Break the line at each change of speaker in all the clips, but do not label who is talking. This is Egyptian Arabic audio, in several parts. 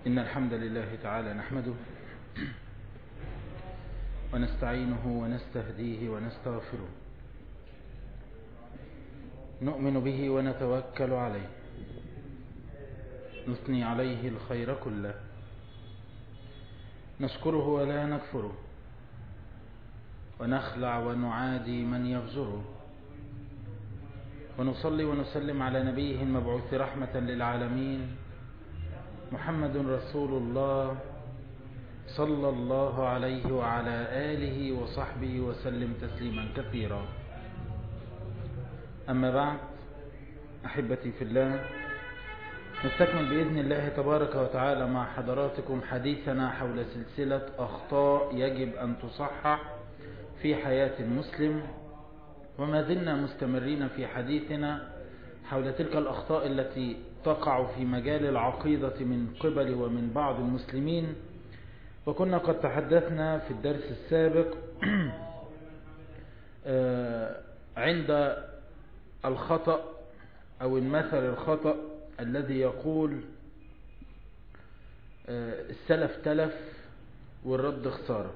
إن الحمد لله تعالى نحمده ونستعينه ونستهديه ونستغفره نؤمن به ونتوكل عليه نثني عليه الخير كله نشكره ولا نكفره ونخلع ونعادي من يغزره ونصلي ونسلم على نبيه المبعوث رحمة للعالمين محمد رسول الله صلى الله عليه وعلى آله وصحبه وسلم تسليما كثيرا أما بعد أحبتي في الله نستكمل بإذن الله تبارك وتعالى مع حضراتكم حديثنا حول سلسلة أخطاء يجب أن تصحح في حياة المسلم وما زلنا مستمرين في حديثنا حول تلك الأخطاء التي تقع في مجال العقيدة من قبل ومن بعض المسلمين وكنا قد تحدثنا في الدرس السابق عند الخطأ أو المثل الخطأ الذي يقول السلف تلف والرد خسارة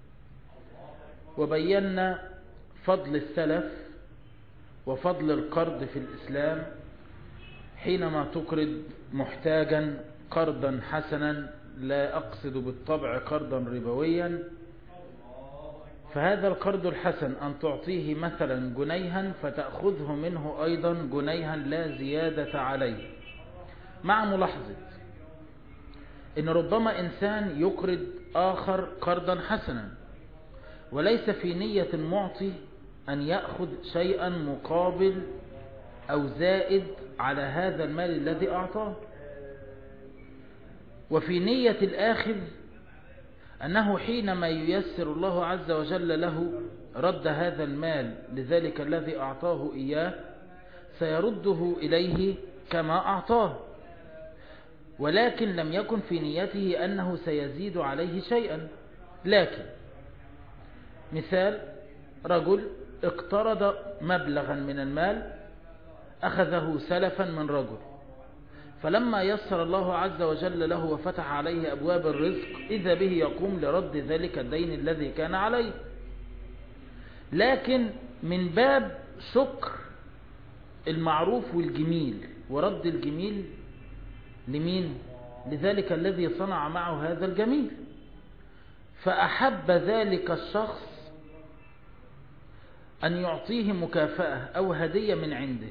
وبينا فضل السلف وفضل القرض في الإسلام حينما تقرض محتاجا قرضا حسنا لا أقصد بالطبع قرضا ربويا فهذا القرض الحسن أن تعطيه مثلا جنيها فتأخذه منه أيضا جنيها لا زيادة عليه مع ملاحظة إن ربما إنسان يقرض آخر قرضا حسنا وليس في نية المعطي أن يأخذ شيئا مقابل أو زائد على هذا المال الذي أعطاه وفي نية الآخذ أنه حينما ييسر الله عز وجل له رد هذا المال لذلك الذي أعطاه إياه سيرده إليه كما أعطاه ولكن لم يكن في نيته أنه سيزيد عليه شيئا لكن مثال رجل اقترض مبلغا من المال أخذه سلفا من رجل فلما يسر الله عز وجل له وفتح عليه أبواب الرزق إذا به يقوم لرد ذلك الدين الذي كان عليه لكن من باب شكر المعروف والجميل ورد الجميل لمين لذلك الذي صنع معه هذا الجميل فأحب ذلك الشخص أن يعطيه مكافأة أو هدية من عنده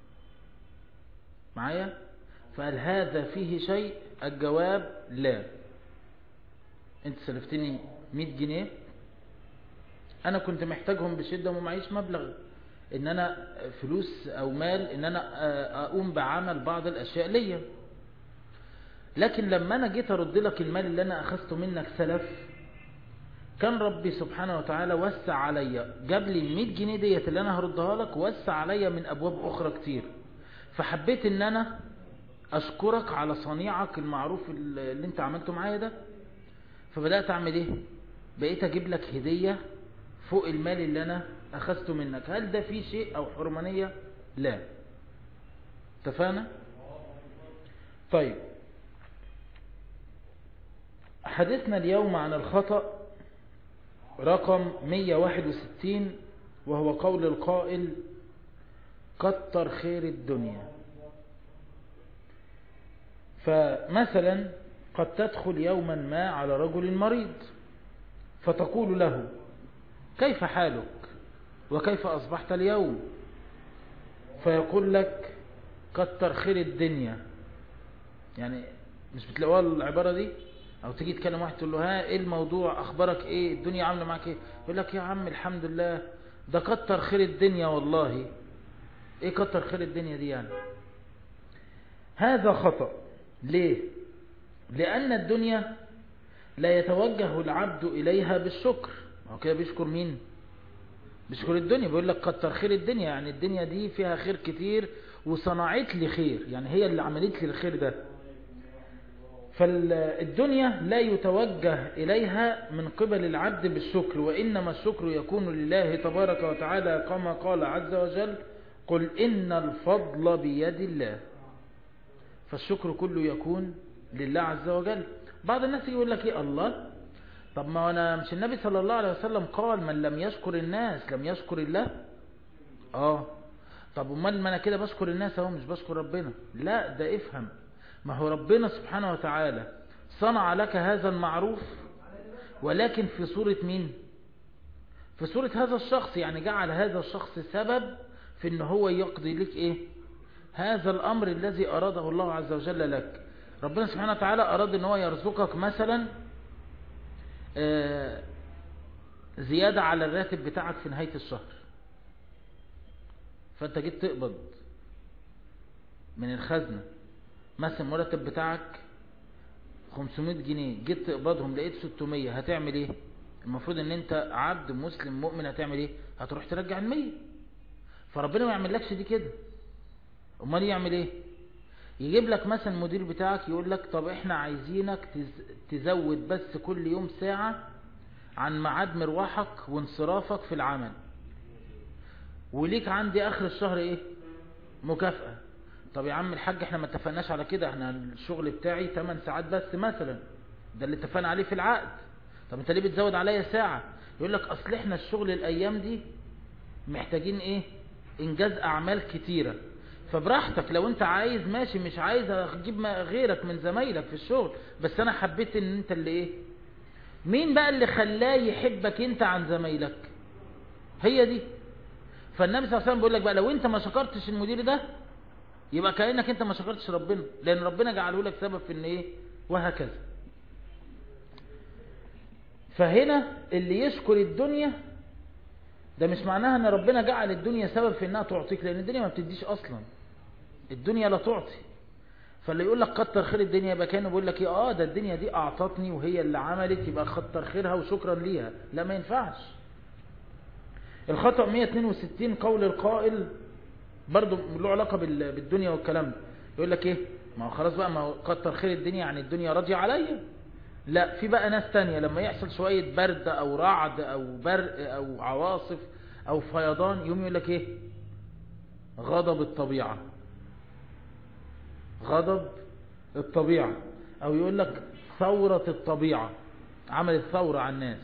معايا فهل هذا فيه شيء الجواب لا انت سلفتني 100 جنيه انا كنت محتاجهم بشدة ومعيش مبلغ ان انا فلوس او مال ان انا اقوم بعمل بعض الاشياء ليا لكن لما انا جيت ارد لك المال اللي انا اخذته منك سلف كان ربي سبحانه وتعالى وسع عليا جاب لي ال 100 جنيه ديت اللي انا هردها لك وسع عليا من ابواب اخرى كتير فحبيت ان انا اشكرك على صنيعك المعروف اللي انت عملته معايا ده فبدأت اعمل ايه بقيت اجيب لك هدية فوق المال اللي انا اخذته منك هل ده فيه شيء او حرمانية لا اتفقنا طيب حديثنا اليوم عن الخطأ رقم 161 وهو قول القائل كتر خير الدنيا فمثلا قد تدخل يوما ما على رجل مريض فتقول له كيف حالك وكيف أصبحت اليوم فيقول لك كتر خير الدنيا يعني مش بتلاقوها العبارة دي او تيجي تكلم واحد تقول له ها ايه الموضوع اخبارك ايه الدنيا عامله معاك ايه يقول لك يا عم الحمد لله ده كتر خير الدنيا والله ايه كتر خير الدنيا دي يعني هذا خطأ ليه لان الدنيا لا يتوجه العبد اليها بالشكر هو كده بيشكر مين بيشكر الدنيا بيقول لك كتر خير الدنيا يعني الدنيا دي فيها خير كتير وصنعت لي خير يعني هي اللي عملت لي الخير ده فالدنيا لا يتوجه إليها من قبل العبد بالشكر وإنما الشكر يكون لله تبارك وتعالى كما قال عز وجل قل إن الفضل بيد الله فالشكر كله يكون لله عز وجل بعض الناس يقول لك ايه الله طب ما انا مش النبي صلى الله عليه وسلم قال من لم يشكر الناس لم يشكر الله اه طب امال ما انا كده بشكر الناس اهو مش بشكر ربنا لا ده افهم ما هو ربنا سبحانه وتعالى صنع لك هذا المعروف ولكن في صورة مين في صورة هذا الشخص يعني جعل هذا الشخص سبب في ان هو يقضي لك ايه هذا الامر الذي اراده الله عز وجل لك ربنا سبحانه وتعالى اراد ان هو يرزقك مثلا زيادة على الراتب بتاعك في نهاية الشهر فانت جيت تقبض من الخزنة مثلا المرتب بتاعك 500 جنيه جيت تقبضهم لقيت 600 هتعمل ايه المفروض ان انت عبد مسلم مؤمن هتعمل ايه هتروح ترجع المية فربنا ما يعملكش دي كده امال يعمل ايه يجيب لك مثلا المدير بتاعك يقول لك طب احنا عايزينك تزود بس كل يوم ساعة عن ميعاد مروحك وانصرافك في العمل وليك عندي اخر الشهر ايه مكافأة طب يا عم الحاج احنا ما اتفقناش على كده احنا الشغل بتاعي 8 ساعات بس مثلا ده اللي اتفقنا عليه في العقد طب انت ليه بتزود عليا ساعة يقول لك اصل احنا الشغل الايام دي محتاجين ايه انجاز اعمال كتيرة فبراحتك لو انت عايز ماشي مش عايز اجيب غيرك من زمايلك في الشغل بس انا حبيت ان انت اللي ايه مين بقى اللي خلاه يحبك انت عن زمايلك هي دي فالنبي صلى الله عليه وسلم بيقول لك بقى لو انت ما شكرتش المدير ده يبقى كأنك انت ما شكرتش ربنا لان ربنا جعله لك سبب في ان ايه وهكذا فهنا اللي يشكر الدنيا ده مش معناها ان ربنا جعل الدنيا سبب في انها تعطيك لان الدنيا ما بتديش اصلا الدنيا لا تعطي فاللي يقول لك كتر خير الدنيا يبقى كانه بيقول لك ايه اه ده الدنيا دي اعطتني وهي اللي عملت يبقى كتر خيرها وشكرا ليها لا ما ينفعش الخطأ 162 قول القائل برضو له علاقة بالدنيا والكلام ده يقول لك ايه ما هو خلاص بقى ما هو كتر خير الدنيا يعني الدنيا راضية عليا لا في بقى ناس تانية لما يحصل شوية برد او رعد او برق او عواصف او فيضان يوم يقول لك ايه غضب الطبيعة غضب الطبيعة او يقول لك ثورة الطبيعة عملت ثورة على الناس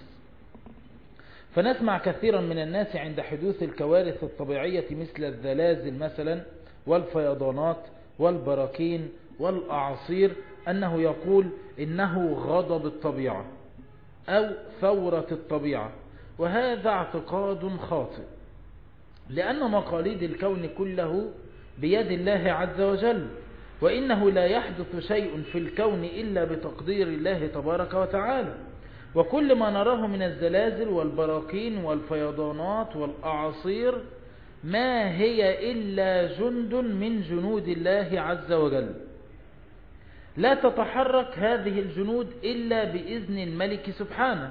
فنسمع كثيرا من الناس عند حدوث الكوارث الطبيعية مثل الزلازل مثلا والفيضانات والبراكين والأعاصير أنه يقول إنه غضب الطبيعة أو ثورة الطبيعة وهذا اعتقاد خاطئ لأن مقاليد الكون كله بيد الله عز وجل وإنه لا يحدث شيء في الكون إلا بتقدير الله تبارك وتعالى وكل ما نراه من الزلازل والبراكين والفيضانات والأعاصير ما هي إلا جند من جنود الله عز وجل لا تتحرك هذه الجنود إلا بإذن الملك سبحانه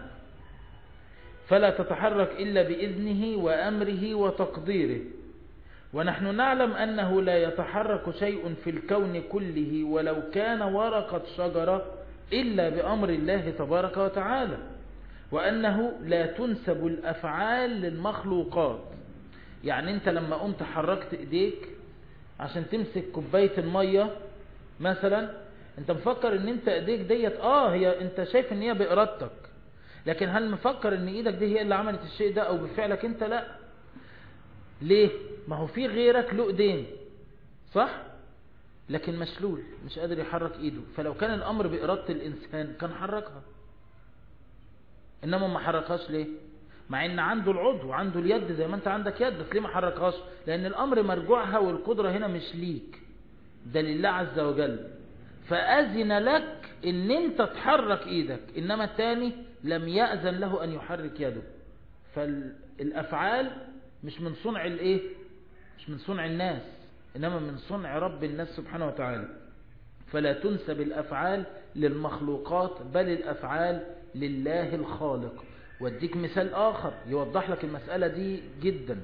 فلا تتحرك إلا بإذنه وأمره وتقديره ونحن نعلم أنه لا يتحرك شيء في الكون كله ولو كان ورقة شجرة إلا بأمر الله تبارك وتعالى وأنه لا تنسب الأفعال للمخلوقات يعني أنت لما قمت حركت إيديك عشان تمسك كوباية المية مثلا أنت مفكر أن أنت إيديك ديت آه هي أنت شايف أن هي بإرادتك لكن هل مفكر أن إيدك دي هي اللي عملت الشيء ده أو بفعلك أنت لا ليه ما هو في غيرك له ايدين صح لكن مشلول مش قادر يحرك ايده فلو كان الامر بارادة الانسان كان حركها انما ما حركهاش ليه مع ان عنده العضو عنده اليد زي ما انت عندك يد بس ليه ما حركهاش لان الامر مرجوعها والقدرة هنا مش ليك ده لله عز وجل فاذن لك ان انت تحرك ايدك انما الثاني لم يأذن له ان يحرك يده فالافعال مش من صنع الايه مش من صنع الناس انما من صنع رب الناس سبحانه وتعالى فلا تنسب الافعال للمخلوقات بل الافعال لله الخالق واديك مثال اخر يوضح لك المسألة دي جدا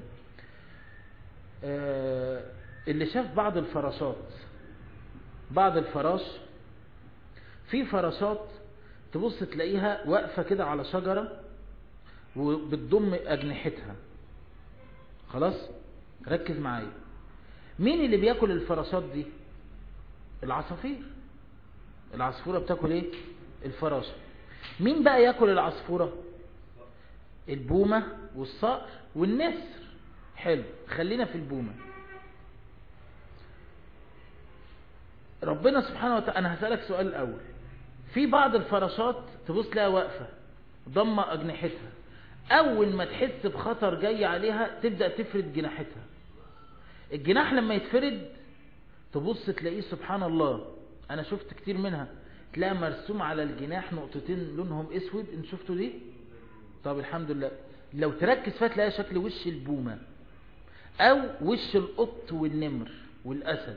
آه اللي شاف بعض الفراشات بعض الفراش في فراشات تبص تلاقيها واقفة كده على شجرة وبتضم اجنحتها خلاص ركز معايا مين اللي بياكل الفراشات دي العصافير العصفورة بتاكل ايه الفراشة مين بقى ياكل العصفورة البومة والصقر والنسر حلو خلينا في البومة ربنا سبحانه وتعالى انا هسألك سؤال الاول في بعض الفراشات تبص لها واقفة ضمة اجنحتها اول ما تحس بخطر جاي عليها تبدأ تفرد جناحتها الجناح لما يتفرد تبص تلاقيه سبحان الله انا شفت كتير منها تلاقي مرسوم على الجناح نقطتين لونهم اسود انت شفتوا دي طب الحمد لله لو تركز فيها تلاقي شكل وش البومة او وش القط والنمر والاسد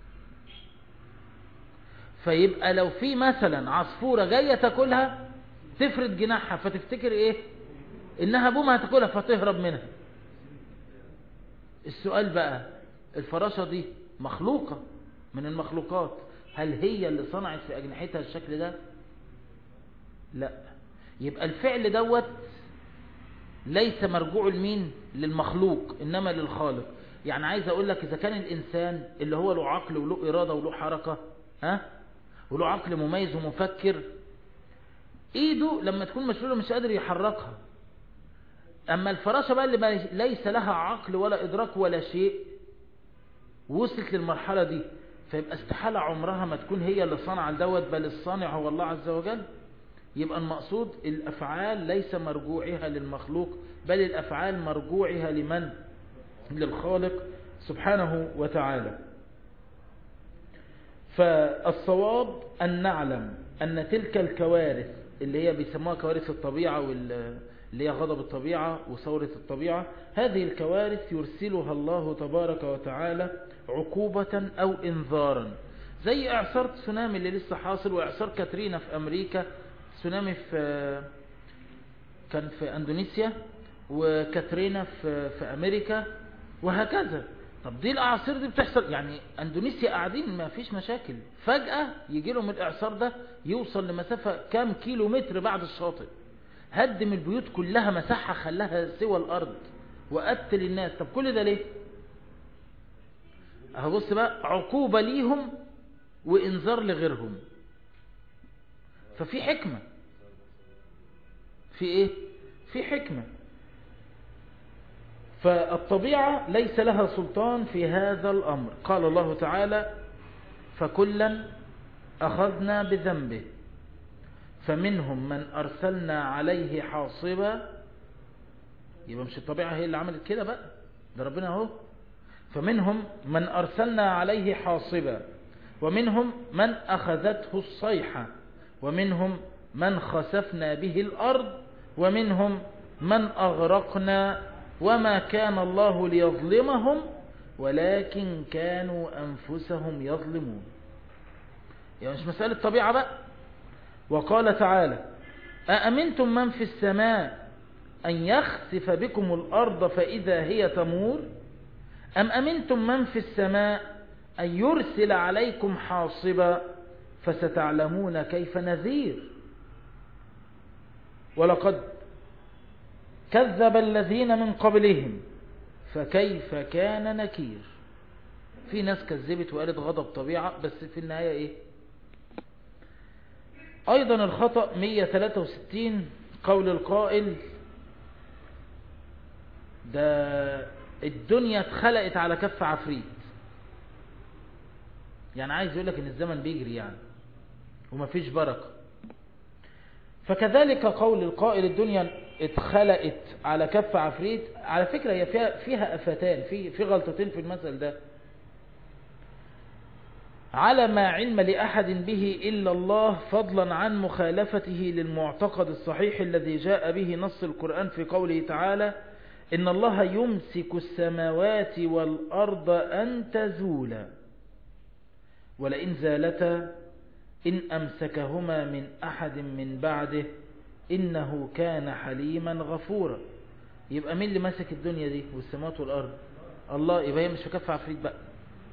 فيبقى لو في مثلا عصفورة جاية تاكلها تفرد جناحها فتفتكر ايه انها بومة هتاكلها فتهرب منها السؤال بقى الفراشة دي مخلوقة من المخلوقات هل هي اللي صنعت في أجنحتها الشكل ده لا يبقى الفعل دوت ليس مرجوع لمين للمخلوق إنما للخالق يعني عايز أقول لك إذا كان الإنسان اللي هو له عقل وله إرادة وله حركة ها وله عقل مميز ومفكر إيده لما تكون مشلولة مش قادر يحركها أما الفراشة بقى اللي ليس لها عقل ولا إدراك ولا شيء وصلت للمرحلة دي فيبقى استحالة عمرها ما تكون هي اللي صنع دوت بل الصانع هو الله عز وجل يبقى المقصود الأفعال ليس مرجوعها للمخلوق بل الأفعال مرجوعها لمن للخالق سبحانه وتعالى فالصواب أن نعلم أن تلك الكوارث اللي هي بيسموها كوارث الطبيعة وال اللي هي غضب الطبيعة وثورة الطبيعة هذه الكوارث يرسلها الله تبارك وتعالى عقوبة أو إنذارا زي إعصار تسونامي اللي لسه حاصل وإعصار كاترينا في أمريكا تسونامي في كان في أندونيسيا وكاترينا في, في أمريكا وهكذا طب دي الأعاصير دي بتحصل يعني أندونيسيا قاعدين ما فيش مشاكل فجأة يجي لهم الإعصار ده يوصل لمسافة كام كيلو متر بعد الشاطئ هدم البيوت كلها مساحة خلاها سوى الأرض وقتل الناس طب كل ده ليه اهو بص بقى عقوبة ليهم وإنذار لغيرهم ففي حكمة في ايه في حكمة فالطبيعة ليس لها سلطان في هذا الأمر قال الله تعالى فكلا أخذنا بذنبه فمنهم من أرسلنا عليه حاصبا يبقى مش الطبيعة هي اللي عملت كده بقى ده ربنا اهو فمنهم من أرسلنا عليه حاصبا ومنهم من أخذته الصيحة ومنهم من خسفنا به الأرض ومنهم من أغرقنا وما كان الله ليظلمهم ولكن كانوا أنفسهم يظلمون يعني مش مسألة طبيعة بقى وقال تعالى أأمنتم من في السماء أن يخسف بكم الأرض فإذا هي تمور أم أمنتم من في السماء أن يرسل عليكم حاصبا فستعلمون كيف نذير ولقد كذب الذين من قبلهم فكيف كان نكير في ناس كذبت وقالت غضب طبيعة بس في النهاية ايه ايضا الخطأ 163 قول القائل ده الدنيا اتخلقت على كف عفريت يعني عايز يقول لك ان الزمن بيجري يعني ومفيش بركة فكذلك قول القائل الدنيا اتخلقت على كف عفريت على فكرة هي فيها, فيها أفتان في, في غلطتين في المثل ده على ما علم لأحد به إلا الله فضلا عن مخالفته للمعتقد الصحيح الذي جاء به نص القرآن في قوله تعالى إن الله يمسك السماوات والأرض أن تزولا ولئن زالتا إن أمسكهما من أحد من بعده إنه كان حليما غفورا يبقى مين اللي ماسك الدنيا دي والسماوات والأرض الله يبقى هي مش في كف عفريت بقى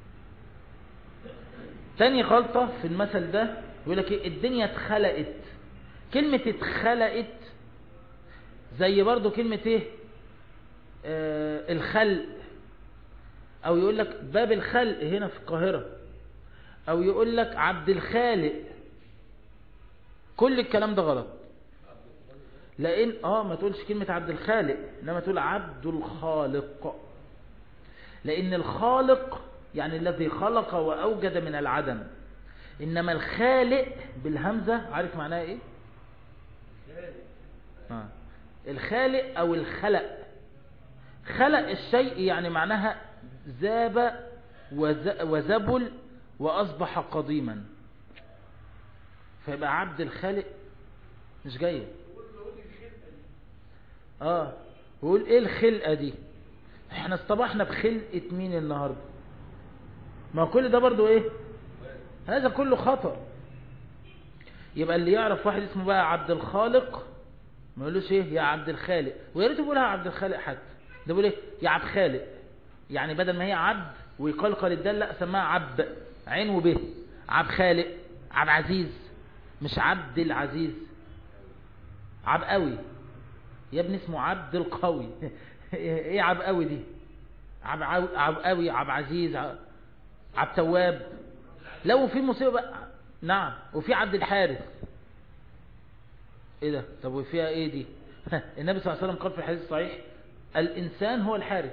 تاني غلطة في المثل ده يقول لك ايه الدنيا اتخلقت كلمة اتخلقت زي برضو كلمة ايه آه الخلق او يقول لك باب الخلق هنا في القاهرة او يقول لك عبد الخالق كل الكلام ده غلط لان اه ما تقولش كلمة عبد الخالق انما تقول عبد الخالق لان الخالق يعني الذي خلق واوجد من العدم انما الخالق بالهمزة عارف معناها ايه آه. الخالق او الخلق خلق الشيء يعني معناها زاب وزبل واصبح قديما فيبقى عبد الخالق مش جايه اه وقول ايه الخلقة دي احنا اصطبحنا بخلقة مين النهاردة ما كل ده برضو ايه هذا كله خطأ يبقى اللي يعرف واحد اسمه بقى عبد الخالق ما يقولوش ايه يا عبد الخالق ويا ريت يقولها عبد الخالق حتى ده بيقول ايه يا عبد خالق يعني بدل ما هي عبد ويقلقل الدال لا سماها عبد عين وبه عبد خالق عبد عزيز مش عبد العزيز عبد قوي يا ابني اسمه عبد القوي ايه عبد قوي دي عبد عب قوي عبد عزيز عبد تواب لو في مصيبه بقى نعم وفي عبد الحارث ايه ده طب وفيها ايه دي النبي صلى الله عليه وسلم قال في الحديث الصحيح الانسان هو الحارث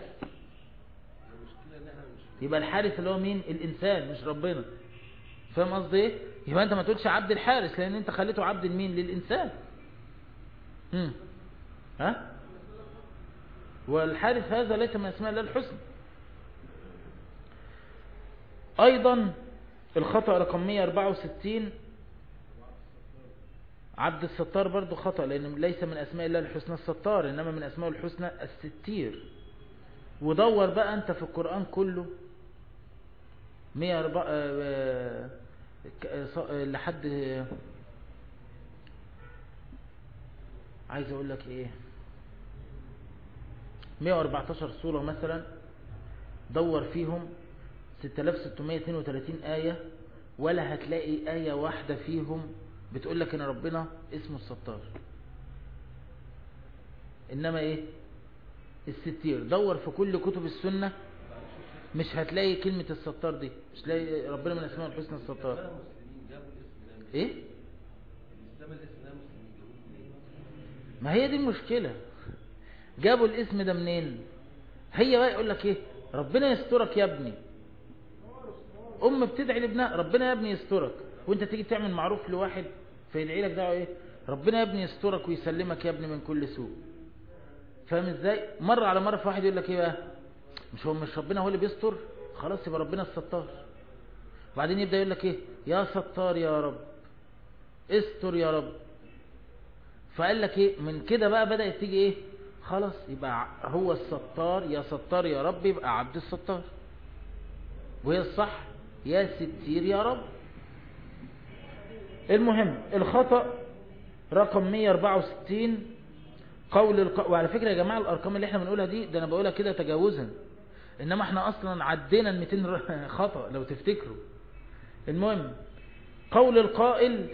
يبقى الحارث اللي هو مين الانسان مش ربنا فاهم قصدي ايه يبقى انت ما تقولش عبد الحارث لان انت خليته عبد لمين للانسان امم ها والحارث هذا ليس من اسماء الله الحسنى ايضا الخطأ رقم 164 عبد الستار برضو خطأ لأنه ليس من أسماء الله الحسنى الستار إنما من أسماء الحسنى الستير ودور بقى أنت في القرآن كله 104 لحد عايز أقول لك إيه 114 سورة مثلا دور فيهم 6632 آية ولا هتلاقي آية واحدة فيهم بتقول لك ان ربنا اسمه الستار انما ايه الستير دور في كل كتب السنة مش هتلاقي كلمة الستار دي مش هتلاقي ربنا من اسماء الحسنى الستار ايه ما هي دي المشكلة جابوا الاسم ده منين هي بقى يقول لك ايه ربنا يسترك يا ابني ام بتدعي لابنها ربنا يا ابني يسترك وانت تيجي تعمل معروف لواحد فيدعي لك دعوه ايه ربنا يا ابني يسترك ويسلمك يا ابني من كل سوء فاهم ازاي مره على مره في واحد يقول لك ايه بقى مش هو مش ربنا هو اللي بيستر خلاص يبقى ربنا الستار وبعدين يبدا يقول لك ايه يا ستار يا رب استر يا رب فقال لك ايه من كده بقى بدات تيجي ايه خلاص يبقى هو الستار يا ستار يا رب يبقى عبد الستار وهي الصح يا ستير يا رب المهم الخطأ رقم 164 قول الق... وعلى فكرة يا جماعة الأرقام اللي احنا بنقولها دي ده أنا بقولها كده تجاوزا إنما احنا أصلا عدينا ال 200 خطأ لو تفتكروا المهم قول القائل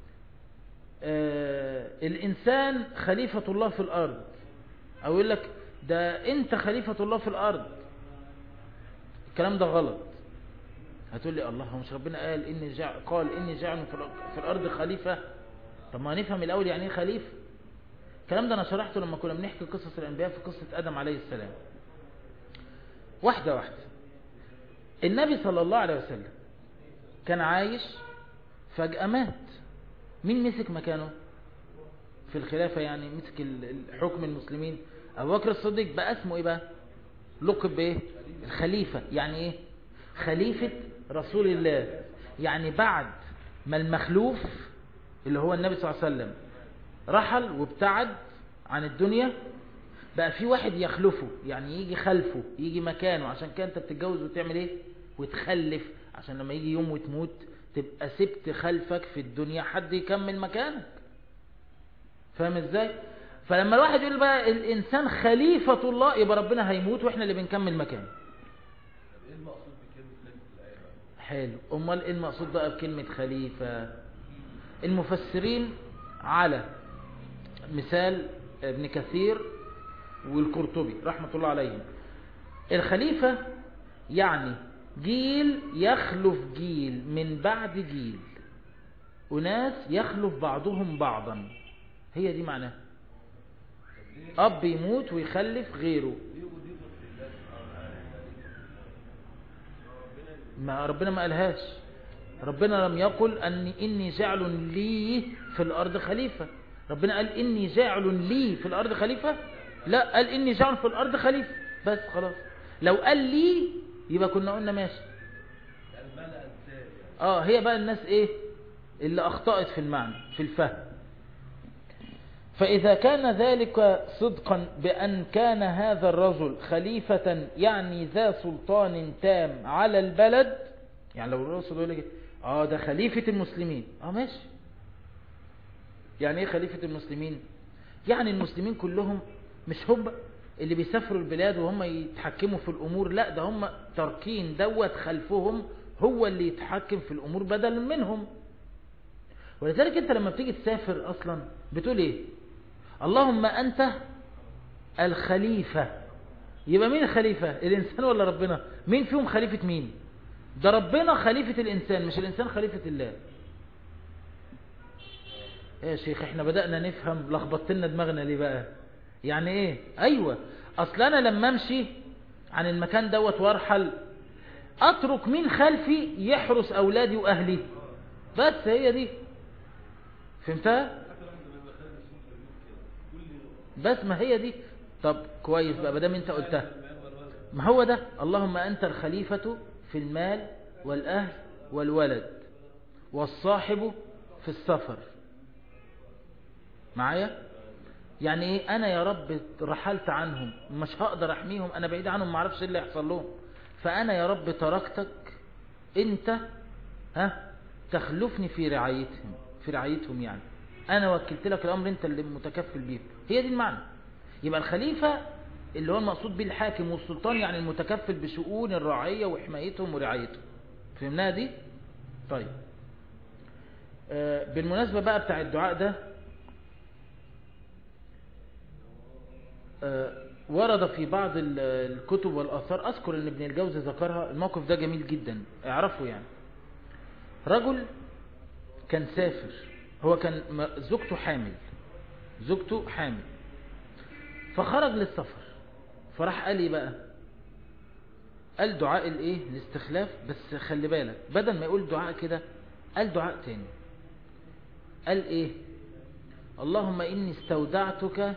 آه الإنسان خليفة الله في الأرض أو يقول لك ده أنت خليفة الله في الأرض الكلام ده غلط هتقول لي الله هو مش ربنا قال إني جع... قال إني جاعل في الأرض خليفة طب ما نفهم الأول يعني ايه خليفة الكلام ده أنا شرحته لما كنا بنحكي قصص الأنبياء في قصة آدم عليه السلام واحدة واحدة النبي صلى الله عليه وسلم كان عايش فجأة مات مين مسك مكانه في الخلافة يعني مسك حكم المسلمين أبو بكر الصديق بقى اسمه إيه بقى لقب بإيه الخليفة يعني إيه خليفة رسول الله يعني بعد ما المخلوف اللي هو النبي صلى الله عليه وسلم رحل وابتعد عن الدنيا بقى في واحد يخلفه يعني يجي خلفه يجي مكانه عشان كده انت بتتجوز وتعمل ايه وتخلف عشان لما يجي يوم وتموت تبقى سبت خلفك في الدنيا حد يكمل مكانك فاهم ازاي فلما الواحد يقول بقى الانسان خليفة الله يبقى ربنا هيموت واحنا اللي بنكمل مكانه حلو امال ايه المقصود بقى بكلمة خليفة المفسرين على مثال ابن كثير والقرطبي رحمة الله عليهم الخليفة يعني جيل يخلف جيل من بعد جيل أناس يخلف بعضهم بعضا هي دي معناها أب يموت ويخلف غيره ما ربنا ما قالهاش ربنا لم يقل أني إني جعل لي في الأرض خليفة ربنا قال إني جاعل لي في الأرض خليفة لا قال إني جاعل في الأرض خليفة بس خلاص لو قال لي يبقى كنا قلنا ماشي اه هي بقى الناس ايه اللي اخطأت في المعنى في الفهم فإذا كان ذلك صدقا بأن كان هذا الرجل خليفة يعني ذا سلطان تام على البلد يعني لو الرسول يقول لك اه ده خليفة المسلمين اه ماشي يعني ايه خليفة المسلمين يعني المسلمين كلهم مش هم اللي بيسافروا البلاد وهم يتحكموا في الامور لا ده هم تركين دوت خلفهم هو اللي يتحكم في الامور بدلا منهم ولذلك انت لما بتيجي تسافر اصلا بتقول ايه اللهم انت الخليفة يبقى مين الخليفة الانسان ولا ربنا مين فيهم خليفة مين ده ربنا خليفة الانسان مش الانسان خليفة الله ايه يا شيخ احنا بدأنا نفهم لخبطت لنا دماغنا ليه بقى يعني ايه ايوه اصل انا لما امشي عن المكان دوت وارحل اترك مين خلفي يحرس اولادي واهلي بس هي دي فهمتها بس ما هي دي طب كويس بقى بدام انت قلتها ما هو ده اللهم انت الخليفة في المال والاهل والولد والصاحب في السفر معايا يعني ايه انا يا رب رحلت عنهم مش هقدر احميهم انا بعيد عنهم ما اعرفش ايه اللي يحصل لهم فانا يا رب تركتك انت ها تخلفني في رعايتهم في رعايتهم يعني انا وكلت لك الامر انت اللي متكفل بيه هي دي المعنى يبقى الخليفة اللي هو المقصود به الحاكم والسلطان يعني المتكفل بشؤون الرعية وحمايتهم ورعايتهم فهمناها دي طيب آه بالمناسبة بقى بتاع الدعاء ده آه ورد في بعض الكتب والآثار أذكر أن ابن الجوزي ذكرها الموقف ده جميل جدا اعرفوا يعني رجل كان سافر هو كان زوجته حامل زوجته حامل فخرج للسفر فراح قال ايه بقى قال دعاء الايه الاستخلاف بس خلي بالك بدل ما يقول دعاء كده قال دعاء تاني قال ايه اللهم اني استودعتك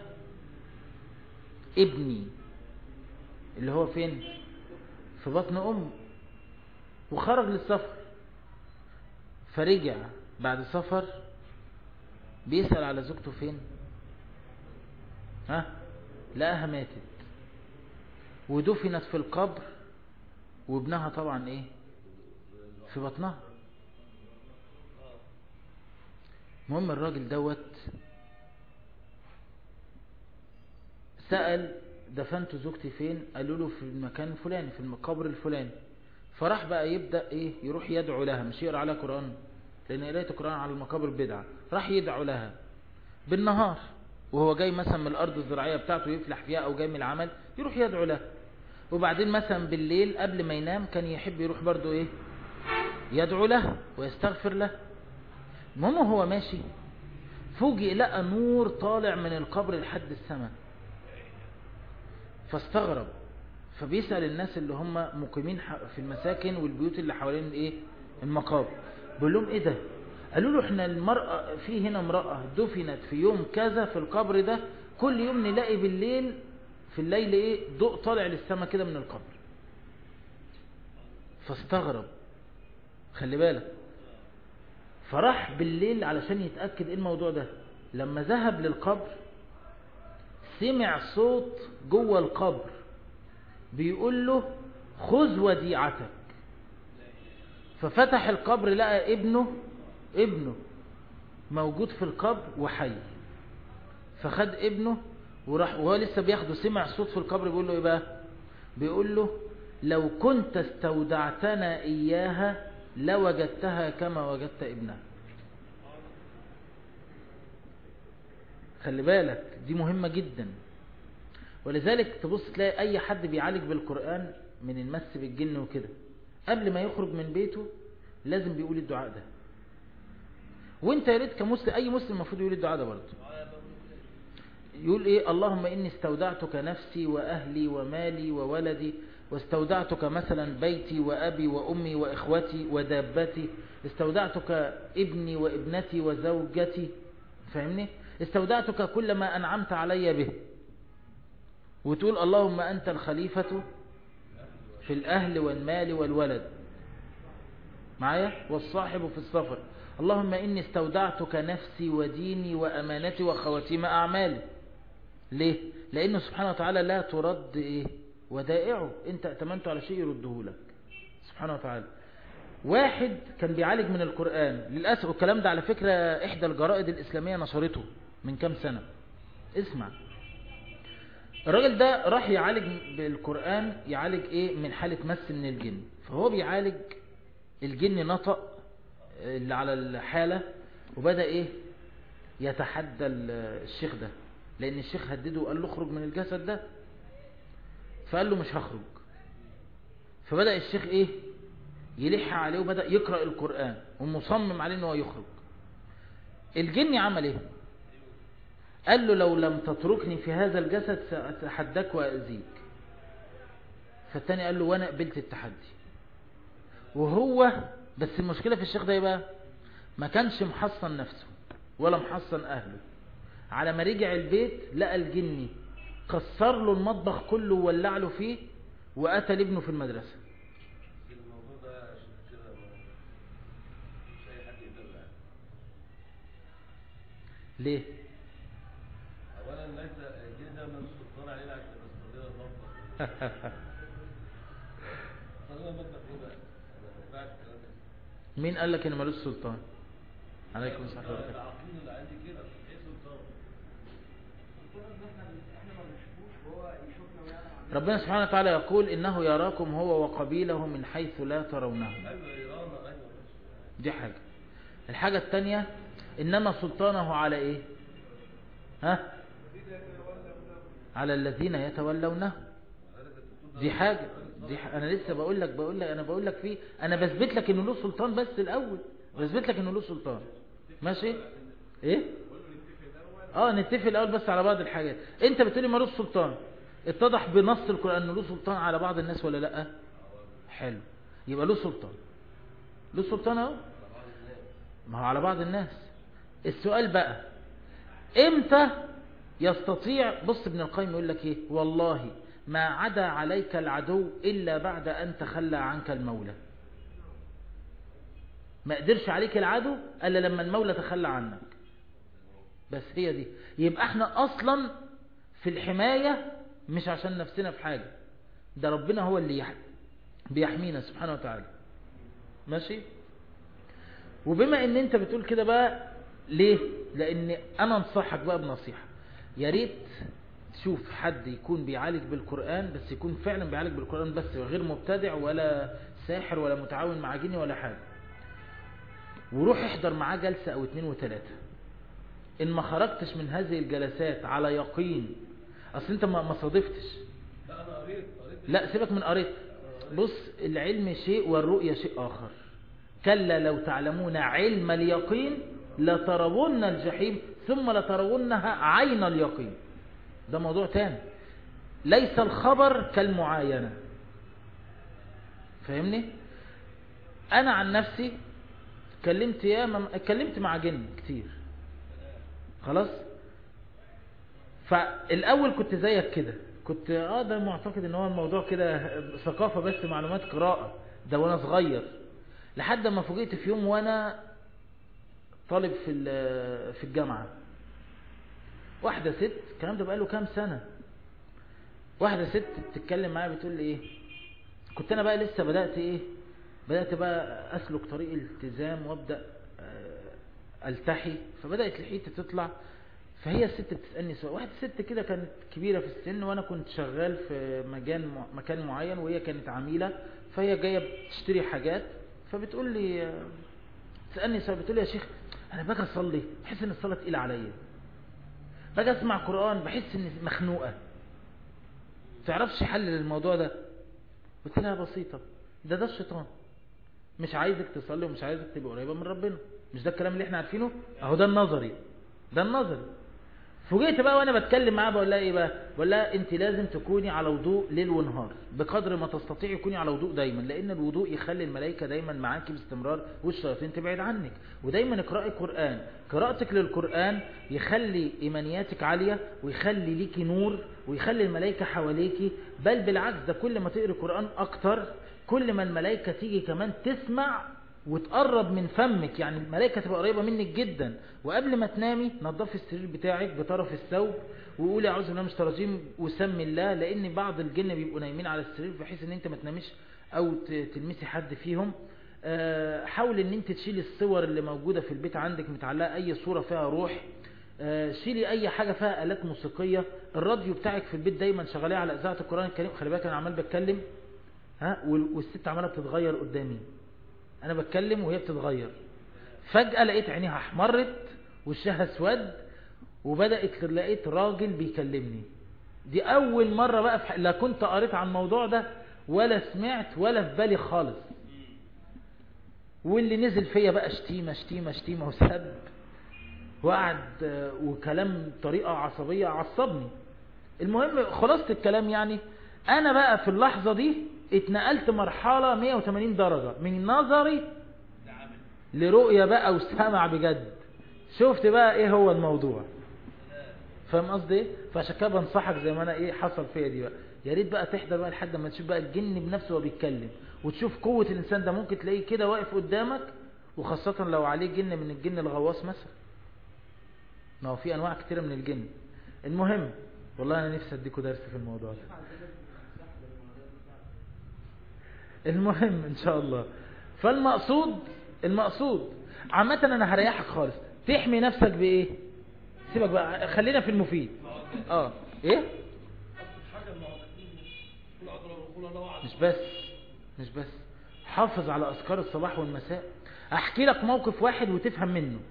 ابني اللي هو فين في بطن امه وخرج للسفر فرجع بعد سفر بيسأل على زوجته فين ها لقاها ماتت ودفنت في القبر وابنها طبعا ايه في بطنها المهم الراجل دوت سأل دفنت زوجتي فين قالوا له في المكان الفلاني في المقابر الفلاني فراح بقى يبدأ ايه يروح يدعو لها مش يقرأ عليها قرآن لان قرايه القرآن على المقابر بدعة راح يدعو لها بالنهار وهو جاي مثلا من الارض الزراعية بتاعته يفلح فيها او جاي من العمل يروح يدعو لها وبعدين مثلا بالليل قبل ما ينام كان يحب يروح برضو ايه يدعو له ويستغفر له المهم هو ماشي فوجئ لقى نور طالع من القبر لحد السماء فاستغرب فبيسأل الناس اللي هم مقيمين في المساكن والبيوت اللي حوالين ايه المقابر بيقول لهم ايه ده قالوا له احنا المرأة في هنا امرأة دفنت في يوم كذا في القبر ده كل يوم نلاقي بالليل في الليل ايه ضوء طالع للسماء كده من القبر فاستغرب خلي بالك فراح بالليل علشان يتأكد ايه الموضوع ده لما ذهب للقبر سمع صوت جوه القبر بيقول له خذ وديعتك ففتح القبر لقى ابنه ابنه موجود في القبر وحي فخد ابنه وراح وهو لسه بياخده سمع صوت في القبر بيقول له ايه بقى بيقول له لو كنت استودعتنا اياها لوجدتها كما وجدت ابنها خلي بالك دي مهمة جدا ولذلك تبص تلاقي اي حد بيعالج بالقرآن من المس بالجن وكده قبل ما يخرج من بيته لازم بيقول الدعاء ده وانت يا ريت كمسلم اي مسلم المفروض يقول الدعاء ده برضه يقول ايه اللهم اني استودعتك نفسي واهلي ومالي وولدي واستودعتك مثلا بيتي وابي وامي واخوتي ودابتي استودعتك ابني وابنتي وزوجتي فاهمني استودعتك كل ما انعمت علي به وتقول اللهم انت الخليفة في الاهل والمال والولد معايا والصاحب في السفر اللهم إني استودعتك نفسي وديني وأمانتي وخواتيم أعمالي ليه؟ لأنه سبحانه وتعالى لا ترد إيه؟ ودائعه أنت أتمنت على شيء يرده لك سبحانه وتعالى واحد كان بيعالج من القرآن للأسف والكلام ده على فكرة إحدى الجرائد الإسلامية نشرته من كام سنة اسمع الراجل ده راح يعالج بالقرآن يعالج إيه من حالة مس من الجن فهو بيعالج الجن نطق اللي على الحالة وبدأ ايه يتحدى الشيخ ده لان الشيخ هدده وقال له اخرج من الجسد ده فقال له مش هخرج فبدأ الشيخ ايه يلح عليه وبدأ يقرأ القرآن ومصمم عليه ان هو يخرج الجن عمل ايه قال له لو لم تتركني في هذا الجسد سأتحداك وأذيك فالتاني قال له وانا قبلت التحدي وهو بس المشكلة في الشيخ ده ايه بقى ما كانش محصن نفسه ولا محصن اهله على ما رجع البيت لقى الجني كسر له المطبخ كله وولع له فيه وقتل ابنه في المدرسة
الموضوع ده كده مش اي حد يقدر يعني
ليه
اولا ليس الجن ده من السلطان علينا عشان نستطيع المطبخ صلينا المطبخ ايه بقى؟ ما ينفعش الكلام ده
مين قال لك ان ملوش سلطان عليكم السلام ورحمة الله
العقيده اللي عندي كده ايه سلطان؟
ربنا سبحانه وتعالى يقول إنه يراكم هو وقبيله من حيث لا ترونهم
ايوه يرانا ايوه
دي حاجة الحاجة التانية إنما سلطانه على إيه ها على الذين يتولونه دي حاجة دي ح... أنا لسه بقول لك بقول لك أنا بقول لك فيه أنا بثبت لك إنه له سلطان بس الأول بثبت لك إنه له سلطان ماشي إيه اه نتفق الاول بس على بعض الحاجات انت بتقولي ملوش سلطان اتضح بنص القرآن انه له سلطان على بعض الناس ولا لا حلو يبقى له سلطان له سلطان اهو ما هو على بعض الناس السؤال بقى امتى يستطيع بص ابن القيم يقول لك ايه والله ما عدا عليك العدو الا بعد ان تخلى عنك المولى ما قدرش عليك العدو الا لما المولى تخلى عنك بس هي دي يبقى احنا اصلا في الحماية مش عشان نفسنا في حاجة ده ربنا هو اللي يح... بيحمينا سبحانه وتعالى ماشي وبما ان انت بتقول كده بقى ليه لان انا انصحك بقى بنصيحة يا ريت تشوف حد يكون بيعالج بالقرآن بس يكون فعلا بيعالج بالقرآن بس غير مبتدع ولا ساحر ولا متعاون مع جني ولا حاجة وروح احضر معاه جلسة او اتنين وتلاتة ان ما خرجتش من هذه الجلسات على يقين اصل انت ما ما صادفتش
لا انا قريت قريت
لا سيبك من قريت بص العلم شيء والرؤية شيء اخر كلا لو تعلمون علم اليقين لترون الجحيم ثم لترونها عين اليقين ده موضوع تاني ليس الخبر كالمعاينة فاهمني انا عن نفسي اتكلمت يا مم... اتكلمت مع جن كتير خلاص فالاول كنت زيك كده كنت اه ده معتقد ان هو الموضوع كده ثقافة بس معلومات قراءة ده وانا صغير لحد ما فوجئت في يوم وانا طالب في في الجامعة واحدة ست الكلام ده بقاله كام سنة واحدة ست بتتكلم معايا بتقول لي ايه كنت انا بقى لسه بدأت ايه بدأت بقى اسلك طريق الالتزام وابدأ التحي فبدأت لحيتي تطلع فهي الست بتسألني سؤال واحدة ست كده كانت كبيرة في السن وانا كنت شغال في مكان مكان معين وهي كانت عميلة فهي جاية بتشتري حاجات فبتقول لي تسألني سؤال بتقول لي يا شيخ انا باجي اصلي بحس ان الصلاة تقيلة عليا باجي اسمع قرآن بحس اني مخنوقة تعرفش حل للموضوع ده قلت لها بسيطة ده ده الشيطان مش عايزك تصلي ومش عايزك تبقى قريبة من ربنا مش ده الكلام اللي احنا عارفينه اهو ده النظري ده النظري فوجئت بقى وانا بتكلم معاها بقول لها ايه بقى بقول لها انت لازم تكوني على وضوء ليل ونهار بقدر ما تستطيعي كوني على وضوء دايما لان الوضوء يخلي الملائكه دايما معاكي باستمرار والشياطين تبعد عنك ودايما اقراي قران قراءتك للقران يخلي ايمانياتك عاليه ويخلي ليكي نور ويخلي الملائكه حواليكي بل بالعكس ده كل ما تقري قران اكتر كل ما الملائكه تيجي كمان تسمع وتقرب من فمك يعني الملائكة تبقى قريبة منك جدا وقبل ما تنامي نظفي السرير بتاعك بطرف الثوب وقولي اعوذ بالله من الشيطان الرجيم وسمي الله لان بعض الجن بيبقوا نايمين على السرير بحيث ان انت ما تناميش او تلمسي حد فيهم حاول ان انت تشيلي الصور اللي موجودة في البيت عندك متعلقة اي صورة فيها روح شيلي اي حاجة فيها الات موسيقية الراديو بتاعك في البيت دايما شغاليه على اذاعة القرآن الكريم خلي بالك انا عمال بتكلم ها والست عمالة بتتغير قدامي انا بتكلم وهي بتتغير فجأة لقيت عينيها احمرت وشها اسود وبدأت لقيت راجل بيكلمني دي اول مرة بقى في لا كنت قريت عن الموضوع ده ولا سمعت ولا في بالي خالص واللي نزل فيا بقى شتيمة شتيمة شتيمة وسب وقعد وكلام طريقة عصبية عصبني المهم خلاصة الكلام يعني انا بقى في اللحظة دي اتنقلت مرحلة 180 درجة من نظري لرؤية بقى وسمع بجد شفت بقى ايه هو الموضوع فاهم قصدي ايه فعشان كده بنصحك زي ما انا ايه حصل فيا دي بقى يا ريت بقى تحضر بقى لحد ما تشوف بقى الجن بنفسه وهو بيتكلم وتشوف قوة الانسان ده ممكن تلاقيه كده واقف قدامك وخاصة لو عليه جن من الجن الغواص مثلا ما هو في انواع كتيرة من الجن المهم والله انا نفسي اديكوا درس في الموضوع ده المهم ان شاء الله فالمقصود المقصود عامة انا هريحك خالص تحمي نفسك بايه سيبك بقى خلينا في المفيد اه ايه مش بس مش بس حافظ على اذكار الصباح والمساء احكي لك موقف واحد وتفهم منه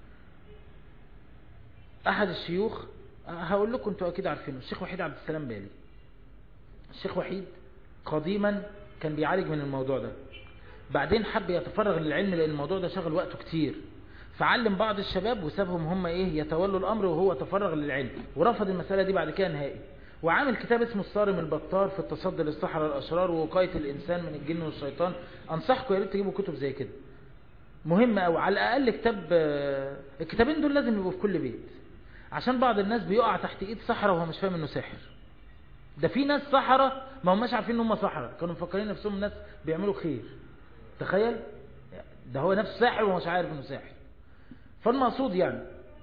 احد الشيوخ هقول لكم انتوا اكيد عارفينه الشيخ وحيد عبد السلام بالي الشيخ وحيد قديما كان بيعالج من الموضوع ده بعدين حب يتفرغ للعلم لان الموضوع ده شغل وقته كتير فعلم بعض الشباب وسابهم هم ايه يتولوا الامر وهو تفرغ للعلم ورفض المسألة دي بعد كده نهائي وعامل كتاب اسمه الصارم البطار في التصدي للصحراء الاشرار ووقاية الانسان من الجن والشيطان انصحكم يا ريت تجيبوا كتب زي كده مهم او على الاقل كتاب الكتابين دول لازم يبقوا في كل بيت عشان بعض الناس بيقع تحت ايد صحراء وهو مش فاهم انه سحر ده في ناس سحرة ما هماش عارفين ان هم سحرة كانوا مفكرين نفسهم ناس بيعملوا خير تخيل ده هو نفسه ساحر ومش عارف انه ساحر فالمقصود يعني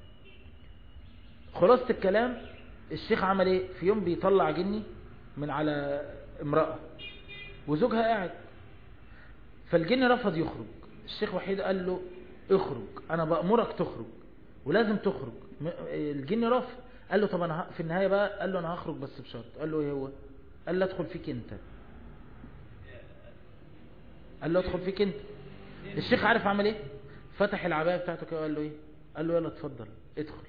خلاصة الكلام الشيخ عمل ايه في يوم بيطلع جني من على امرأة وزوجها قاعد فالجن رفض يخرج الشيخ وحيد قال له اخرج انا بأمرك تخرج ولازم تخرج الجن رفض قال له طب انا في النهاية بقى قال له انا هخرج بس بشرط قال له ايه هو قال له ادخل فيك انت قال له ادخل فيك انت الشيخ عارف عمل ايه فتح العباية بتاعته كده وقال له ايه قال له يلا اتفضل ادخل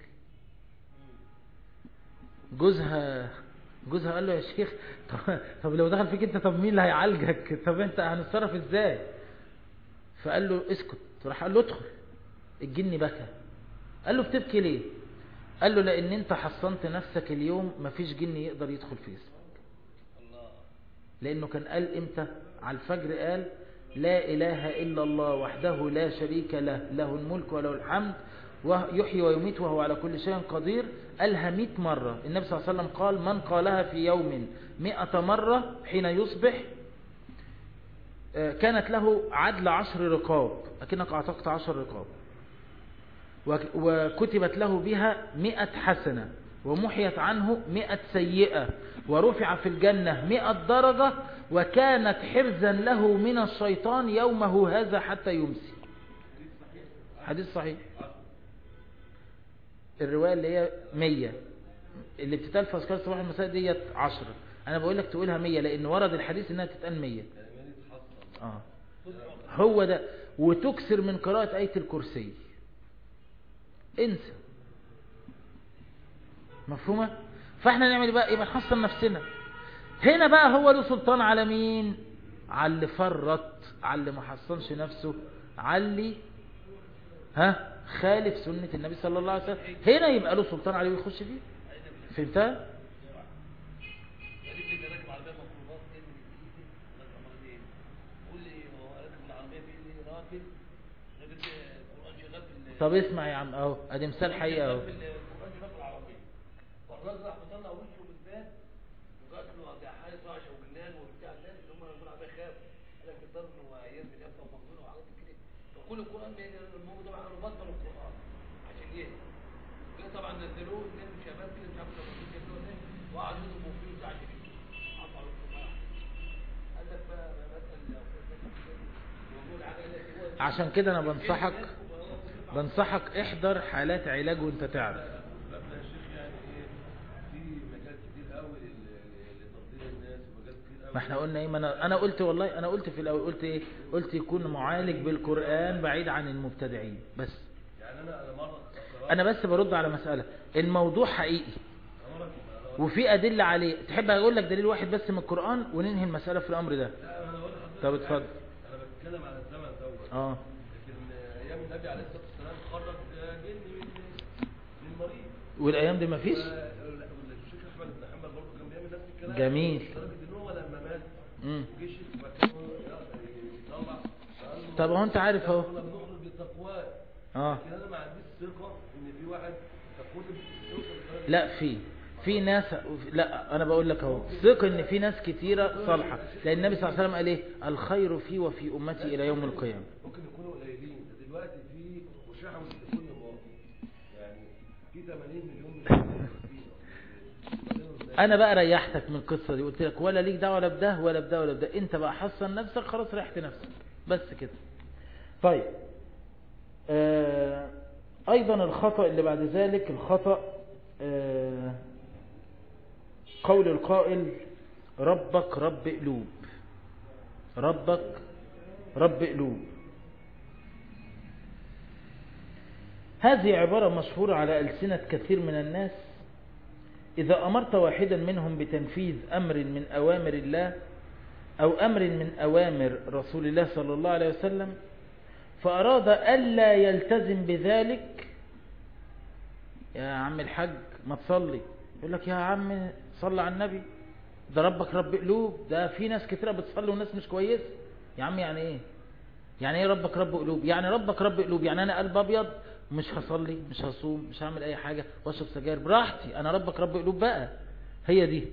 جوزها جوزها قال له يا شيخ طب, طب لو دخل فيك انت طب مين اللي هيعالجك طب انت هنتصرف ازاي فقال له اسكت راح قال له ادخل الجن بكى قال له بتبكي ليه قال له لان انت حصنت نفسك اليوم مفيش جن يقدر يدخل في اسمك لانه كان قال امتى على الفجر قال لا اله الا الله وحده لا شريك له له الملك وله الحمد ويحيي ويميت وهو على كل شيء قدير قالها 100 مرة النبي صلى الله عليه وسلم قال من قالها في يوم 100 مرة حين يصبح كانت له عدل عشر رقاب أكنك أعتقت عشر رقاب وكتبت له بها مئة حسنة ومحيت عنه مئة سيئة ورفع في الجنة مئة درجة وكانت حرزا له من الشيطان يومه هذا حتى يمسي حديث صحيح الرواية اللي هي مية اللي بتتقال في أذكار الصباح والمساء ديت عشرة أنا بقول لك تقولها مية لأن ورد الحديث إنها تتقال مية آه. هو ده وتكسر من قراءة آية الكرسي انسى مفهومة فاحنا نعمل بقى يبقى نحصن نفسنا هنا بقى هو له سلطان على مين على اللي فرط على اللي ما حصنش نفسه على اللي ها خالف سنة النبي صلى الله عليه وسلم هنا يبقى له سلطان عليه ويخش فيه فهمتها
يعني في راكب عربيه ميكروباص ايه اللي راكب عربيه قول لي هو راكب العربيه في اللي راكب راكب القران شغال في ال-
طب اسمع يا عم اهو ادي مثال حقيقي اهو
في ال- القران شغال في العربيه فالراجل راح مطلع وشه بالذات وقال له ده حارس وعشا وجنان وبتاع الناس اللي هم يقولوا عليها خاف قال لك الضرب وعيال بنفسه ومخزون وحاجات كده فكل القران الموجود طبعا قالوا بطل القران عشان ايه كده طبعا نزلوه اثنين شباب كده مش عارف لو كانوا كده ولا ايه وقعدوا يضربوا فيه وبتاع عشان ايه عطوا على القران قال لك بقى مثلا موجود حاجه قال لك هو
عشان كده انا بنصحك بنصحك احضر حالات علاج وانت تعرف
لا يا شيخ يعني ايه في مجال كتير قوي لل- لتفضيل الناس ومجال كتير قوي
ما احنا قلنا ايه ما انا انا قلت والله انا قلت في الاول قلت ايه قلت يكون معالج بالقرآن بعيد عن المبتدعين بس
يعني انا انا مره قرأت-
انا بس برد على مسألة الموضوع حقيقي
أنا مرة كنت-
وفي ادلة عليه تحب اقول لك دليل واحد بس من القرآن وننهي المسألة في الامر ده
لا انا بقول لحضرتك
طب اتفضل
انا بتكلم على الزمن دوت
اه
لكن ايام النبي عليه الصلاه والسلام خرج جن من من مريض
والايام دي مفيش
والشيخ احمد بن حنبل برضه كان بيعمل نفس الكلام
جميل.
لدرجه ان هو لما مات
مم.
جه الشيخ فكان هو يطلع فقال له
طب هو انت عارف اهو
كنا بنخرج بالتقوى
اه
لكن انا ما عنديش ثقه ان في واحد تقود توصل لدرجة
لا في في ناس لا انا بقول لك اهو ثق ان في ناس كتيرة صالحة لان النبي صلى الله عليه وسلم قال ايه الخير في وفي امتي الى يوم القيامة
ممكن يكونوا قليلين ده دلوقتي في مشاحه من كل مواطن يعني في 80 مليون من الفلسطينيين.
انا بقى ريحتك من القصة دي قلت لك ولا ليك دعوة ولا بده ولا بده ولا بده انت بقى حصن نفسك خلاص ريحت نفسك بس كده طيب آه ايضا الخطأ اللي بعد ذلك الخطأ آه قول القائل ربك رب قلوب ربك رب قلوب هذه عبارة مشهورة على ألسنة كثير من الناس إذا أمرت واحدا منهم بتنفيذ أمر من أوامر الله أو أمر من أوامر رسول الله صلى الله عليه وسلم فأراد ألا يلتزم بذلك يا عم الحج ما تصلي يقول لك يا عم صلى على النبي ده ربك رب قلوب ده في ناس كتيرة بتصلي وناس مش كويس يا عم يعني ايه يعني ايه ربك رب قلوب يعني ربك رب قلوب يعني انا قلب ابيض مش هصلي مش هصوم مش هعمل اي حاجة واشرب سجاير براحتي انا ربك رب قلوب بقى هي دي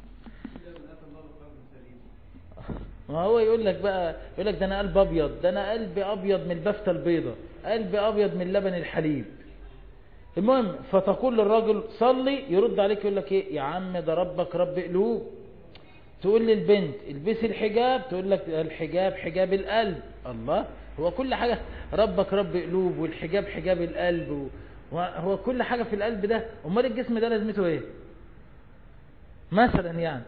ما هو يقول لك بقى يقول لك ده انا قلب ابيض ده انا قلبي ابيض من البفتة البيضة قلبي ابيض من لبن الحليب المهم فتقول للراجل صلي يرد عليك يقول لك ايه يا عم ده ربك رب قلوب تقول للبنت البسي الحجاب تقول لك الحجاب حجاب القلب الله هو كل حاجة ربك رب قلوب والحجاب حجاب القلب و- هو كل حاجة في القلب ده امال الجسم ده لازمته ايه مثلا يعني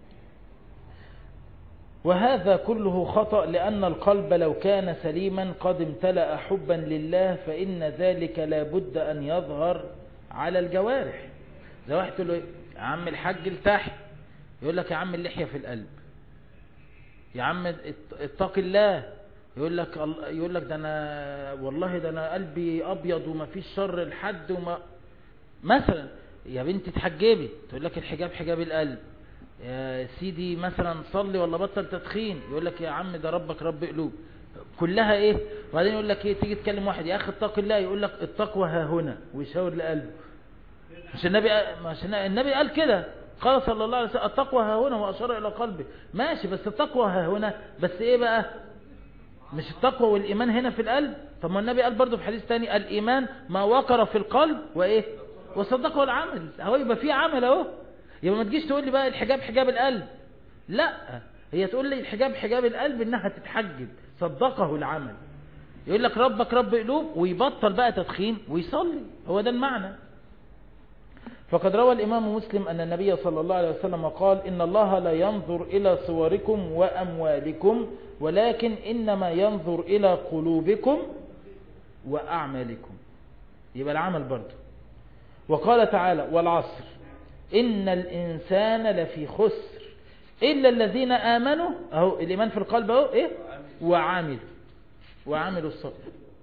وهذا كله خطأ لأن القلب لو كان سليما قد امتلأ حبا لله فإن ذلك لا بد أن يظهر على الجوارح زي واحد تقول له إيه؟ يا عم الحاج التحت يقول لك يا عم اللحية في القلب يا عم ات- اتق الله يقول لك ال- يقول لك ده انا والله ده انا قلبي ابيض وما فيش شر لحد وما مثلا يا بنتي تحجبي تقول لك الحجاب حجاب القلب يا سيدي مثلا صلي ولا بطل تدخين يقول لك يا عم ده ربك رب قلوب كلها ايه وبعدين يقول لك ايه تيجي تكلم واحد يا اخي اتق الله يقول لك التقوى ها هنا ويشاور لقلبه مش النبي مش النبي قال كده قال صلى الله عليه وسلم التقوى ها هنا واشار الى قلبه ماشي بس التقوى ها هنا بس ايه بقى مش التقوى والايمان هنا في القلب طب ما النبي قال برضه في حديث تاني الايمان ما وقر في القلب وايه وصدقه العمل اهو يبقى في عمل اهو يبقى ما تجيش تقول لي بقى الحجاب حجاب القلب لا هي تقول لي الحجاب حجاب القلب انها تتحجب صدقه العمل يقول لك ربك رب قلوب ويبطل بقى تدخين ويصلي هو ده المعنى فقد روى الإمام مسلم أن النبي صلى الله عليه وسلم قال إن الله لا ينظر إلى صوركم وأموالكم ولكن إنما ينظر إلى قلوبكم وأعمالكم يبقى العمل برضه وقال تعالى والعصر إن الإنسان لفي خسر إلا الذين آمنوا أهو الإيمان في القلب أهو إيه وعملوا وعملوا الصالح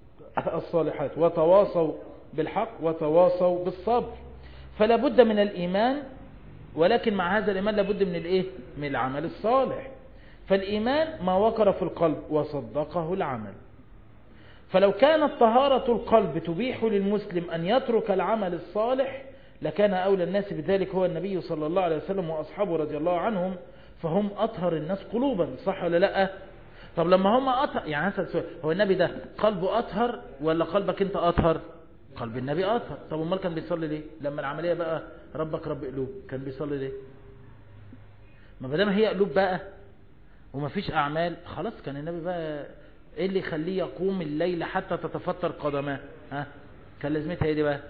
الصالحات وتواصوا بالحق وتواصوا بالصبر فلا بد من الإيمان ولكن مع هذا الإيمان لابد من الإيه؟ من العمل الصالح فالإيمان ما وقر في القلب وصدقه العمل فلو كانت طهارة القلب تبيح للمسلم أن يترك العمل الصالح لكان أولى الناس بذلك هو النبي صلى الله عليه وسلم وأصحابه رضي الله عنهم فهم أطهر الناس قلوبا صح ولا لا طب لما هم أطهر يعني هسأل سؤال هو النبي ده قلبه أطهر ولا قلبك أنت أطهر قلب النبي أطهر طب امال كان بيصلي ليه لما العملية بقى ربك رب قلوب كان بيصلي ليه ما بدام هي قلوب بقى وما فيش أعمال خلاص كان النبي بقى ايه اللي يخليه يقوم الليل حتى تتفطر قدماه ها كان لازمتها ايه دي بقى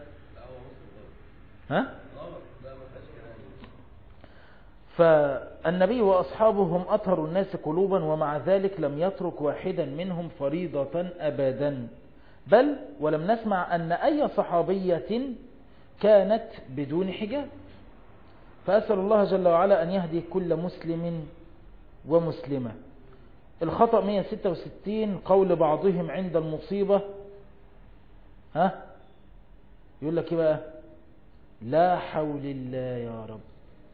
ها فالنبي وأصحابه هم أطهر الناس قلوبا ومع ذلك لم يترك واحدا منهم فريضة أبدا بل ولم نسمع أن أي صحابية كانت بدون حجاب فأسأل الله جل وعلا أن يهدي كل مسلم ومسلمة الخطأ 166 قول بعضهم عند المصيبة ها يقول لك ايه بقى لا حول الله يا رب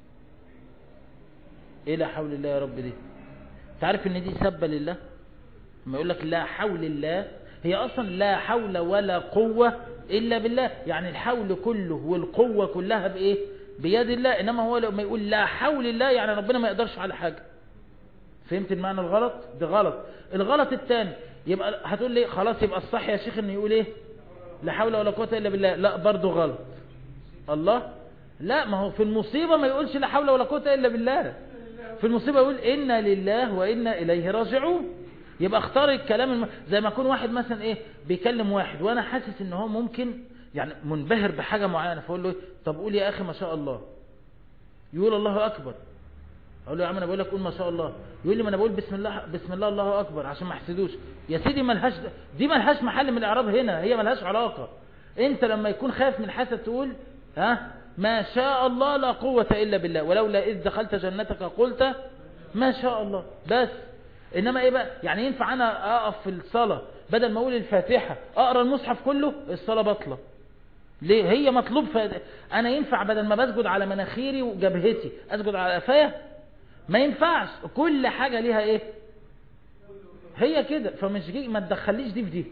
ايه لا حول الله يا رب دي تعرف ان دي سبة لله لما يقول لك لا حول الله هي اصلا لا حول ولا قوة الا بالله يعني الحول كله والقوة كلها بايه بيد الله انما هو لما يقول لا حول الله يعني ربنا ما يقدرش على حاجة فهمت المعنى الغلط ده غلط الغلط الثاني يبقى هتقول لي خلاص يبقى الصح يا شيخ انه يقول ايه لا حول ولا قوه الا بالله لا برضه غلط الله لا ما هو في المصيبه ما يقولش لا حول ولا قوه الا بالله في المصيبه يقول انا لله وانا اليه راجعون يبقى اختار الكلام الم... زي ما يكون واحد مثلا ايه بيكلم واحد وانا حاسس ان هو ممكن يعني منبهر بحاجه معينه فاقول له طب قول يا اخي ما شاء الله يقول الله اكبر اقول له يا عم انا بقول لك قول ما شاء الله يقول لي ما انا بقول بسم الله بسم الله الله اكبر عشان ما احسدوش يا سيدي ملهاش دي ملهاش محل من الاعراب هنا هي ملهاش علاقه انت لما يكون خايف من حسد تقول ها ما شاء الله لا قوه الا بالله ولولا اذ دخلت جنتك قلت ما شاء الله بس انما ايه بقى يعني ينفع انا اقف في الصلاه بدل ما اقول الفاتحه اقرا المصحف كله الصلاه بطله ليه هي مطلوب ف... انا ينفع بدل ما بسجد على مناخيري وجبهتي اسجد على قفايا ما ينفعش كل حاجة ليها ايه هي كده فمش جي ما تدخليش دي في دي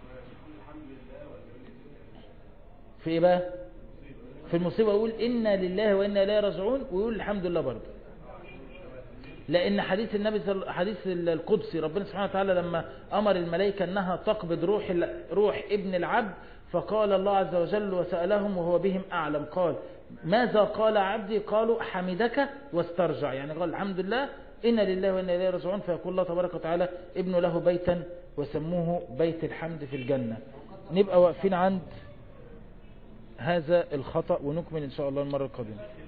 في ايه بقى في المصيبة يقول إنا لله وإنا إليه راجعون ويقول الحمد لله برضه لأن حديث النبي صل... حديث القدسي ربنا سبحانه وتعالى لما أمر الملائكة أنها تقبض روح ال... روح ابن العبد فقال الله عز وجل وسألهم وهو بهم أعلم قال ماذا قال عبدي قالوا حمدك واسترجع يعني قال الحمد لله إن لله وإنا إليه راجعون فيقول الله تبارك وتعالى ابن له بيتا وسموه بيت الحمد في الجنة نبقى واقفين عند هذا الخطأ ونكمل إن شاء الله المرة القادمة